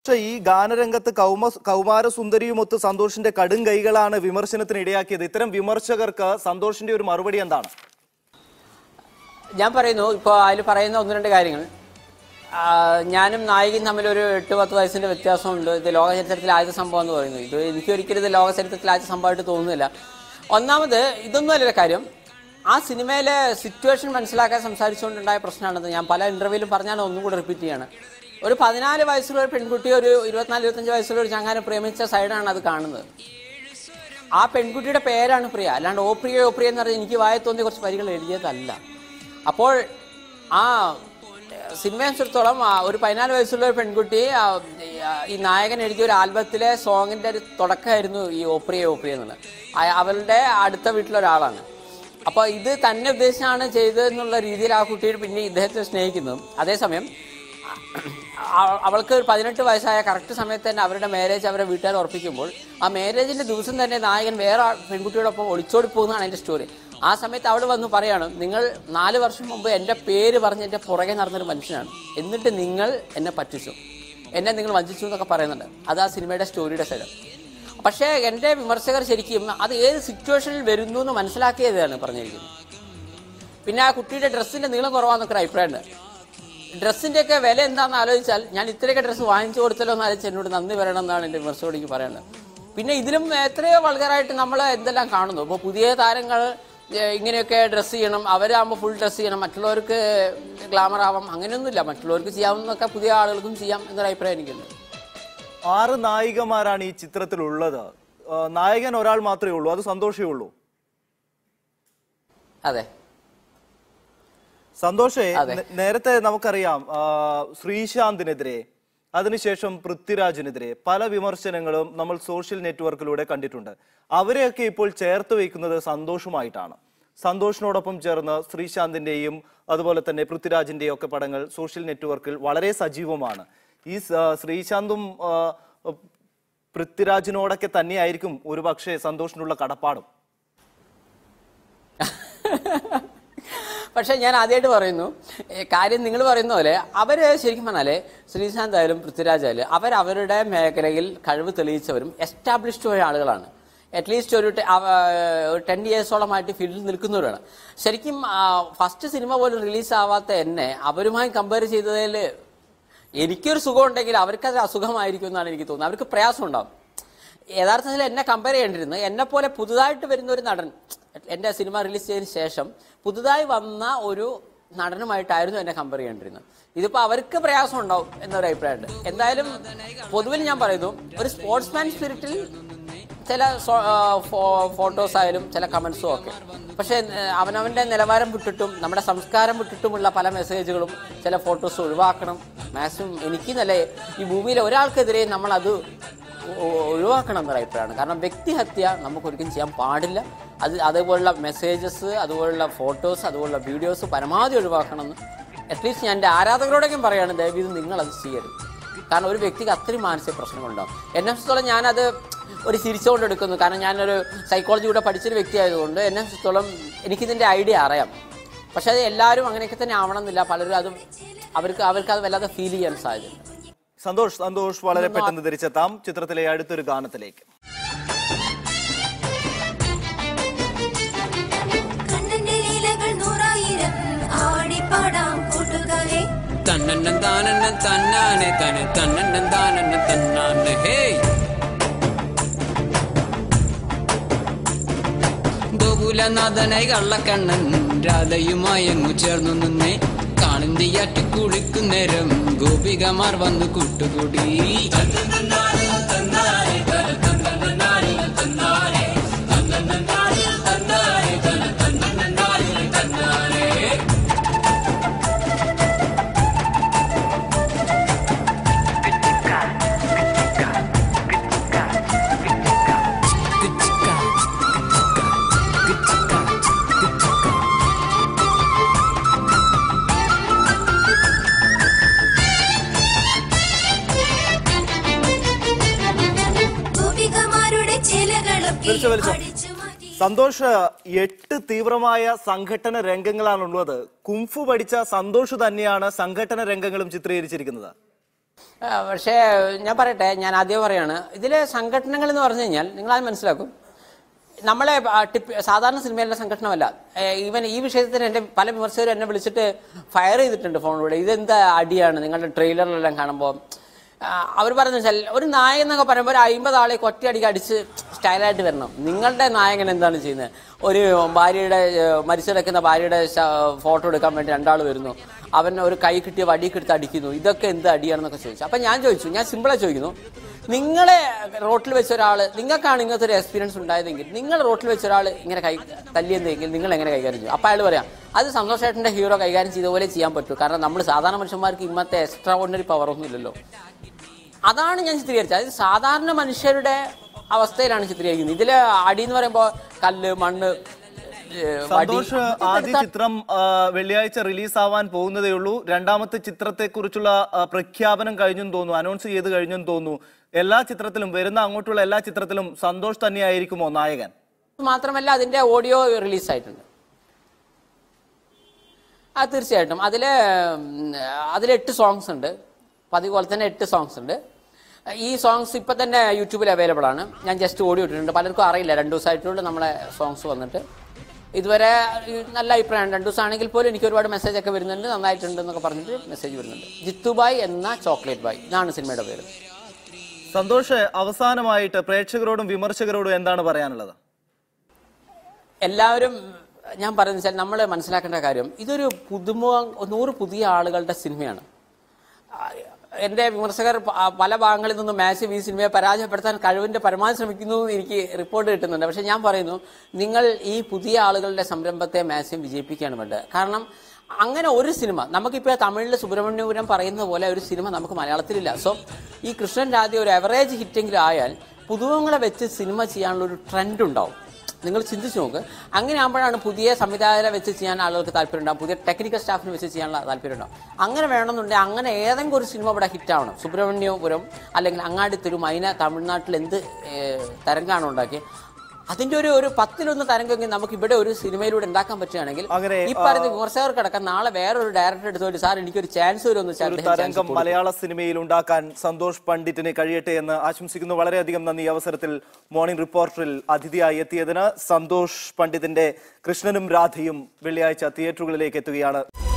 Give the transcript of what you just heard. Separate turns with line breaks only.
പക്ഷേ ഈ ഗാനരംഗത്ത് കൗമ കൗമാര സുന്ദരിയുമൊത്ത് സന്തോഷിന്റെ കടും കൈകളാണ് വിമർശനത്തിന് ഇടയാക്കിയത് ഇത്തരം വിമർശകർക്ക് സന്തോഷിന്റെ ഒരു മറുപടി എന്താണ്
ഞാൻ പറയുന്നു ഇപ്പോൾ അതിൽ പറയുന്ന ഒന്ന് രണ്ട് കാര്യങ്ങൾ ആ, ഞാനും നായികയും തമ്മിൽ ഒരു എട്ട് പത്ത് വയസ്സിന്റെ വ്യത്യാസമുണ്ട് ഇത് ലോക ചരിത്രത്തിൽ ആദ്യത്തെ സംഭവം എന്ന് പറയുന്നത് ഇത് എനിക്ക് ഒരിക്കലും ഇത് ലോക ചരിത്രത്തിൽ ആദ്യത്തെ സംഭവമായിട്ട് തോന്നുന്നില്ല ഒന്നാമത് ഇതൊന്നും അല്ലൊരു കാര്യം ആ സിനിമയിലെ സിറ്റുവേഷൻ മനസ്സിലാക്കാൻ സംസാരിച്ചുകൊണ്ടുണ്ടായ പ്രശ്നമാണെന്ന് ഞാൻ പല ഇന്റർവ്യൂവിലും പറഞ്ഞാൽ ഒന്നും കൂടെ റിപ്പീറ്റ് ചെയ്യാണ് ഒരു പതിനാല് വയസ്സുള്ള ഒരു പെൺകുട്ടി ഒരു ഇരുപത്തിനാല് ഇരുപത്തഞ്ച് വയസ്സുള്ള ഒരു ചങ്ങാനെ പ്രേമിച്ച സൈഡാണ് അത് കാണുന്നത് ആ പെൺകുട്ടിയുടെ പേരാണ് പ്രിയ അല്ലാണ്ട് ഓ പ്രിയ ഓ പ്രിയ എന്ന് പറഞ്ഞാൽ എനിക്ക് വായ തോന്നിയ കുറച്ച് വരികൾ എഴുതിയതല്ല അപ്പോൾ ആ ഏഹ്, സിനിമയെ സംബന്ധിച്ചിടത്തോളം ആ ഒരു പതിനാല് വയസ്സുള്ള ഒരു പെൺകുട്ടി ആ, ഈ നായകൻ എഴുതിയ ഒരു ആൽബത്തിലെ സോങ്ങിന്റെ ഒരു തുടക്കമായിരുന്നു ഈ ഓപ്രിയ ഓപ്രിയ എന്നുള്ളത് ആ- അവളുടെ അടുത്ത വീട്ടിലൊരാളാണ് അപ്പോൾ ഇത് തന്നെ ഉദ്ദേശിച്ചാണ് ചെയ്തതെന്നുള്ള രീതിയിൽ ആ കുട്ടി പിന്നെ ഇദ്ദേഹത്തെ സ്നേഹിക്കുന്നതും അതേസമയം അ- അവൾക്ക് ഒരു പതിനെട്ട് വയസ്സായ കറക്റ്റ് സമയത്ത് തന്നെ അവരുടെ മാരേജ് അവരുടെ വീട്ടുകാർ ഉറപ്പിക്കുമ്പോൾ ആ മാരേജിന്റെ ദിവസം തന്നെ നായകൻ വേറെ ആ പെൺകുട്ടിയോടൊപ്പം ഒളിച്ചോടി പോകുന്നതാണ് അതിന്റെ സ്റ്റോറി ആ സമയത്ത് അവൾ വന്ന് പറയാണ് നിങ്ങൾ നാല് വർഷം മുമ്പ് എൻ്റെ പേര് പറഞ്ഞ് എൻ്റെ പുറകെ നടന്നൊരു മനുഷ്യനാണ് എന്നിട്ട് നിങ്ങൾ എന്നെ പറ്റിച്ചു എന്നെ നിങ്ങൾ വഞ്ചിച്ചു എന്നൊക്കെ പറയുന്നുണ്ട് അത് ആ സിനിമയുടെ സ്റ്റോറിയുടെ സൈഡ് പക്ഷേ എൻ്റെ വിമർശകർ ശരിക്കും അത് ഏത് സിറ്റുവേഷനിൽ വരുന്നു എന്ന് മനസ്സിലാക്കിയതാണ് പറഞ്ഞിരിക്കുന്നത് പിന്നെ ആ കുട്ടിയുടെ ഡ്രസ്സിന്റെ നീളം കുറവാന്നൊക്കെ ഒരു അഭിപ്രായമുണ്ട് ഡ്രസ്സിന്റെ ഒക്കെ വില എന്താണെന്ന് ആലോചിച്ചാൽ ഞാൻ ഇത്രയൊക്കെ ഡ്രസ്സ് വാങ്ങിച്ചു കൊടുത്തല്ലോ എന്ന് ആലോചിച്ച് എന്നോട് നന്ദി പറയണം എന്നാണ് എൻ്റെ വിമർശകരോട് എനിക്ക് പറയാനുള്ളത് പിന്നെ ഇതിലും എത്രയോ വൾഗറായിട്ട് നമ്മൾ എന്തെല്ലാം കാണുന്നു ഇപ്പോൾ പുതിയ താരങ്ങൾ ഏഹ്, ഇങ്ങനെയൊക്കെ ഡ്രസ്സ് ചെയ്യണം അവരാകുമ്പോൾ ഫുൾ ഡ്രസ്സ് ചെയ്യണം മറ്റുള്ളവർക്ക് ഗ്ലാമർ ആവാം അങ്ങനെയൊന്നുമില്ല മറ്റുള്ളവർക്ക് ചെയ്യാവുന്നതൊക്കെ പുതിയ ആളുകൾക്കും ചെയ്യാം എന്നൊരു അഭിപ്രായം എനിക്കുണ്ട്
ആറ് നായികമാരാണ് ഈ ചിത്രത്തിലുള്ളത് ആ, നായകൻ ഒരാൾ മാത്രമേ ഉള്ളൂ അത് സന്തോഷേ ഉള്ളൂ
അതെ
സന്തോഷേ
അതെ.
നേ- നേരത്തെ നമുക്കറിയാം ആ, ശ്രീശാന്തിനെതിരെ അതിനുശേഷം പൃഥ്വിരാജിനെതിരെ പല വിമർശനങ്ങളും നമ്മൾ സോഷ്യൽ നെറ്റ്വർക്കിലൂടെ കണ്ടിട്ടുണ്ട് അവരെയൊക്കെ ഇപ്പോൾ ചേർത്ത് വയ്ക്കുന്നത് സന്തോഷമായിട്ടാണ് സന്തോഷിനോടൊപ്പം ചേർന്ന് ശ്രീശാന്തിന്റെയും അതുപോലെ തന്നെ പൃഥ്വിരാജിന്റെയും ഒക്കെ പടങ്ങൾ സോഷ്യൽ നെറ്റ്വർക്കിൽ വളരെ സജീവമാണ് ഈ സ- ശ്രീശാന്തും ആ, പൃഥ്വിരാജിനോടൊക്കെ തന്നെയായിരിക്കും ഒരു പക്ഷേ സന്തോഷിനുള്ള കടപ്പാടും
പക്ഷെ ഞാൻ ആദ്യമായിട്ട് പറയുന്നു ഏ, കാര്യം നിങ്ങൾ പറയുന്ന പോലെ അവര് ശരിക്കും പറഞ്ഞാല് ശ്രീശാന്ത് ആയാലും പൃഥ്വിരാജ് ആയാലും അവർ അവരുടെ മേഖലയിൽ കഴിവ് തെളിയിച്ചവരും എസ്റ്റാബ്ലിഷ്ഡ് ആയ ആളുകളാണ് അറ്റ്ലീസ്റ്റ് ഒരു ടെൻ ഇയേഴ്സോളമായിട്ട് ഫീൽഡിൽ നിൽക്കുന്നവരാണ് ശരിക്കും ഫസ്റ്റ് സിനിമ പോലും റിലീസ് ആവാത്ത എന്നെ അവരുമായി കമ്പയർ ചെയ്തതിൽ എനിക്കൊരു സുഖം ഉണ്ടെങ്കിൽ അവർക്കത് അസുഖമായിരിക്കും എന്നാണ് എനിക്ക് തോന്നുന്നത് അവർക്ക് പ്രയാസം ഉണ്ടാവും യഥാർത്ഥത്തിൽ എന്നെ കമ്പയർ ചെയ്യേണ്ടിരുന്നത് എന്നെ പോലെ പുതുതായിട്ട് വരുന്ന ഒരു നടൻ എൻ്റെ സിനിമ റിലീസ് ചെയ്തതിന് ശേഷം പുതുതായി വന്ന ഒരു നടനുമായിട്ടായിരുന്നു എന്നെ കമ്പയർ ചെയ്യേണ്ടിരുന്നത് ഇതിപ്പോൾ അവർക്ക് പ്രയാസം ഉണ്ടാവും എന്നൊരു അഭിപ്രായമുണ്ട് എന്തായാലും പൊതുവിൽ ഞാൻ പറയുന്നു ഒരു സ്പോർട്സ്മാൻ സ്പിരിറ്റിൽ ചില ഫോട്ടോസ് ആയാലും ചില കമൻസും ഒക്കെ പക്ഷേ ഏഹ്, അവനവൻ്റെ നിലവാരം വിട്ടിട്ടും നമ്മുടെ സംസ്കാരം വിട്ടിട്ടുമുള്ള പല മെസ്സേജുകളും ചില ഫോട്ടോസ് ഒഴിവാക്കണം മാക്സിമം എനിക്ക് നല്ല ഈ ഭൂമിയിലെ ഒരാൾക്കെതിരെ നമ്മൾ അത് ഒ- ഒഴിവാക്കണം എന്നൊരു അഭിപ്രായമാണ് കാരണം വ്യക്തിഹത്യ നമുക്കൊരിക്കലും ചെയ്യാൻ പാടില്ല അത് അതേപോലുള്ള മെസ്സേജസ് അതുപോലുള്ള ഫോട്ടോസ് അതുപോലുള്ള വീഡിയോസ് പരമാവധി ഒഴിവാക്കണം എന്ന് അറ്റ്ലീസ്റ്റ് ഞാൻ എൻ്റെ ആരാധകരോടൊക്കെ പറയാണ് ദയവ് ഇത് നിങ്ങൾ അത് ചെയ്യരുത് കാരണം ഒരു വ്യക്തിക്ക് അത്രയും മാനസിക പ്രശ്നങ്ങളുണ്ടാവും എന്നെ സംബന്ധിച്ചോളം ഞാനത് ഒരു ചിരിച്ചുകൊണ്ട് എടുക്കുന്നു കാരണം ഞാനൊരു സൈക്കോളജി കൂടെ പഠിച്ചൊരു വ്യക്തി ആയതുകൊണ്ട് എന്നെ സംബന്ധിച്ചോളം എനിക്കിതിൻ്റെ ഐഡിയ അറിയാം പക്ഷേ അത് എല്ലാവരും അങ്ങനെയൊക്കെ തന്നെ ആവണമെന്നില്ല പലരും അത് അവർക്ക് അവർക്ക് അത് വല്ലാതെ ഫീൽ ചെയ്യാൻ സാധ്യതയുണ്ട്
സന്തോഷ് സന്തോഷ് വളരെ പെട്ടെന്ന് തിരിച്ചെത്താം ചിത്രത്തിലെ അടുത്തൊരു ഗാനത്തിലേക്ക്
കണ്ണന്റെ ലീലകൾ നൂറായിരം ആടിപ്പാടാം കൂട്ടുകാരെ
തന്നണ്ണൻ താനണ്ണൻ തന്നാനെ തന്നെ തന്നണ്ണൻ താനണ്ണൻ തന്നാനെ ഹേയ് ഗോകുലനാഥനായി കള്ളക്കണ്ണൻ രാധയുമായങ്ങു ചേർന്നു നിന്നേ കാളിന്തിയാറ്റി കുളിക്കുന്നേരം ഗോപികമാർ വന്നു കൂട്ടുകൂടി
ഗോപികമാരുടെ ചിലകളൊക്കെ
വിളിച്ചോ, വിളിച്ചോ.
അടിച്ചു മാറ്റി
സന്തോഷ് എട്ട് തീവ്രമായ സംഘട്ടന രംഗങ്ങളാണുള്ളത് കുംഫു പഠിച്ച സന്തോഷ് തന്നെയാണ് സംഘട്ടന രംഗങ്ങളും ചിത്രീകരിച്ചിരിക്കുന്നത്
ആ, പക്ഷേ ഞാൻ പറയട്ടെ ഞാൻ ആദ്യം പറയാണ് ഇതിലെ സംഘടനകൾ എന്ന് പറഞ്ഞു കഴിഞ്ഞാൽ നിങ്ങൾ അത് മനസ്സിലാക്കും നമ്മളെ ആ, ടിപ്പ് സാധാരണ സിനിമയിലെ സംഘടനമല്ല ഈവൻ ഈ വിഷയത്തിന് എൻ്റെ പല വിമർശകരും എന്നെ വിളിച്ചിട്ട് ഫയർ ചെയ്തിട്ടുണ്ട് ഫോണിലൂടെ ഇതെന്താ അടിയാണ് നിങ്ങളുടെ ട്രെയിലറിലെല്ലാം കാണുമ്പോൾ അവർ പറയുന്നത് വെച്ചാൽ ഒരു നായകൻ എന്നൊക്കെ പറയുമ്പോൾ ഒരു അമ്പത് ആളെ ഒറ്റയടിക്ക് അടിച്ച് സ്റ്റൈലായിട്ട് വരണം നിങ്ങളുടെ നായകൻ എന്താണ് ചെയ്യുന്നത് ഒരു ഭാര്യയുടെ ഏഹ്, മരിച്ചു കിടക്കുന്ന ഭാര്യയുടെ ഫോട്ടോ എടുക്കാൻ വേണ്ടി രണ്ടാൾ വരുന്നു അവൻ ഒരു കൈ കിട്ടിയ വടിയൊക്കെ എടുത്ത് അടിക്കുന്നു ഇതൊക്കെ എന്ത് അടിയാണെന്നൊക്കെ ചോദിച്ചു അപ്പം ഞാൻ ചോദിച്ചു ഞാൻ സിമ്പിളായി ചോദിക്കുന്നു നിങ്ങളെ റോട്ടിൽ വെച്ച ഒരാൾ നിങ്ങൾക്കാണ് ഇങ്ങനത്തെ ഒരു എക്സ്പീരിയൻസ് ഉണ്ടായതെങ്കിൽ നിങ്ങൾ റോട്ടിൽ വെച്ച ഒരാൾ ഇങ്ങനെ കൈ തല്ലിയെന്നെങ്കിൽ നിങ്ങൾ എങ്ങനെ കൈകാര്യം ചെയ്യും അപ്പോൾ അയാൾ പറയാം അത് സന്തോഷേട്ടൻ്റെ ഹീറോ കൈകാര്യം ചെയ്ത പോലെ ചെയ്യാൻ പറ്റൂ കാരണം നമ്മൾ സാധാരണ മനുഷ്യന്മാർക്ക് ഇന്നത്തെ എക്സ്ട്രാ ഓർഡിനറി പവർ ഒന്നും ഇല്ലല്ലോ അതാണ് ഞാൻ ചിത്രീകരിച്ചത് അതായത് സാധാരണ മനുഷ്യരുടെ അവസ്ഥയിലാണ് ചിത്രീകരിക്കുന്നത് ഇതിലെ അടി എന്ന് പറയുമ്പോൾ കല്ല് മണ്ണ് ഏഹ്, വടി
സന്തോഷ് ആദ്യ ചിത്രം ആ, വെള്ളിയാഴ്ച റിലീസ് ആവാൻ പോകുന്നതേ ഉള്ളൂ രണ്ടാമത്തെ ചിത്രത്തെ കുറിച്ചുള്ള പ്രഖ്യാപനം കഴിഞ്ഞെന്ന് തോന്നുന്നു അനൗൺസ് ചെയ്ത് കഴിഞ്ഞെന്ന് തോന്നുന്നു എല്ലാ ചിത്രത്തിലും വരുന്ന അങ്ങോട്ടുള്ള എല്ലാ ചിത്രത്തിലും സന്തോഷ് തന്നെയായിരിക്കുമോ നായകൻ
മാത്രമല്ല അതിന്റെ ഓഡിയോ റിലീസ് ആയിട്ടുണ്ട് ആ തീർച്ചയായിട്ടും അതിൽ അതിൽ എട്ട് സോങ്സ് ഉണ്ട് പതിവ് പോലെ തന്നെ എട്ട് സോങ്സ് ഉണ്ട് ഈ സോങ്സ് ഇപ്പം തന്നെ യൂട്യൂബിൽ അവൈലബിൾ ആണ് ഞാൻ ജസ്റ്റ് ഓഡിയോ ഇട്ടിട്ടുണ്ട് പലർക്കും അറിയില്ല രണ്ട് ദിവസമായിട്ടുള്ള നമ്മളെ സോങ്സ് വന്നിട്ട് ഇതുവരെ ഈ നല്ല അഭിപ്രായമാണ് രണ്ട് ദിവസമാണെങ്കിൽ പോലും എനിക്ക് ഒരുപാട് മെസ്സേജ് ഒക്കെ വരുന്നുണ്ട് നന്നായിട്ടുണ്ട് എന്നൊക്കെ പറഞ്ഞിട്ട് മെസ്സേജ് വരുന്നുണ്ട് ജിത്തുബായ് എന്ന ചോക്ലേറ്റ് ബായ് ഇതാണ് സിനിമയുടെ പേര്
സന്തോഷ് അവസാനമായിട്ട് പ്രേക്ഷകരോടും വിമർശകരോടും എന്താണ് പറയാനുള്ളത്
എല്ലാവരും ഞാൻ പറയുന്നത് വെച്ചാൽ നമ്മൾ മനസ്സിലാക്കേണ്ട കാര്യം ഇതൊരു പുതുമുഖ നൂറ് പുതിയ ആളുകളുടെ സിനിമയാണ് ആ, എൻ്റെ വിമർശകർ പ- ആ, പല ഭാഗങ്ങളിൽ നിന്നും മാച്ച് ഈ സിനിമയെ പരാജയപ്പെടുത്താൻ കഴിവിൻ്റെ പരമാവധി ശ്രമിക്കുന്നു എന്ന് എനിക്ക് റിപ്പോർട്ട് കിട്ടുന്നുണ്ട് പക്ഷേ ഞാൻ പറയുന്നു നിങ്ങൾ ഈ പുതിയ ആളുകളുടെ സംരംഭത്തെ മാക്സിമം വിജയിപ്പിക്കുകയാണ് വേണ്ടത് കാരണം അങ്ങനെ ഒരു സിനിമ നമുക്കിപ്പോൾ തമിഴിൽ സുബ്രഹ്മണ്യപുരം പറയുന്ന പോലെ ഒരു സിനിമ നമുക്ക് മലയാളത്തിലില്ല സോ ഈ കൃഷ്ണൻ രാധ ഒരു എവറേജ് ഹിറ്റെങ്കിലും ആയാൽ പുതുമുഖങ്ങളെ വെച്ച് സിനിമ ചെയ്യാനുള്ള ഒരു ട്രെൻഡ് ഉണ്ടാവും നിങ്ങൾ ചിന്തിച്ചു നോക്ക് അങ്ങനെ ആകുമ്പോഴാണ് പുതിയ സംവിധായകരെ വെച്ച് ചെയ്യാൻ ആളുകൾക്ക് താല്പര്യം ഉണ്ടാവും പുതിയ ടെക്നിക്കൽ സ്റ്റാഫിനെ വെച്ച് ചെയ്യാനുള്ള താല്പര്യം ഉണ്ടാവും അങ്ങനെ വേണമെന്നുണ്ടെങ്കിൽ അങ്ങനെ ഏതെങ്കിലും ഒരു സിനിമ ഇവിടെ ഹിറ്റാവണം സുബ്രഹ്മണ്യപുരം അല്ലെങ്കിൽ അങ്ങാടിത്തൊരു മൈന തമിഴ്നാട്ടിൽ എന്ത് ഏഹ്, തരംഗാണ് ഉണ്ടാക്കി അതിന്റെ ഒരു ഒരു പത്തിലൊന്ന് തരംഗമെങ്കിൽ നമുക്ക് ഇവിടെ ഒരു സിനിമയിലൂടെ ഉണ്ടാക്കാൻ പറ്റുകയാണെങ്കിൽ
അങ്ങനെ,
ഈ പറയുന്ന വിമർശകർക്കടക്കം നാളെ വേറൊരു ഡയറക്ടർ എടുത്തോട്ട് സാർ എനിക്കൊരു ചാൻസ് വരുമെന്ന് വെച്ചാൽ
ഒരു
അദ്ദേഹം chance
തരംഗം
കൊടുക്കും."
മലയാള സിനിമയിൽ ഉണ്ടാക്കാൻ സന്തോഷ് പണ്ഡിറ്റിന് കഴിയട്ടെ എന്ന് ആശംസിക്കുന്നു വളരെയധികം നന്ദി ഈ അവസരത്തിൽ മോർണിംഗ് റിപ്പോർട്ടറിൽ അതിഥിയായി എത്തിയതിന് സന്തോഷ് പണ്ഡിറ്റിന്റെ കൃഷ്ണനും രാധയും വെള്ളിയാഴ്ച തിയേറ്ററുകളിലേക്ക് എത്തുകയാണ്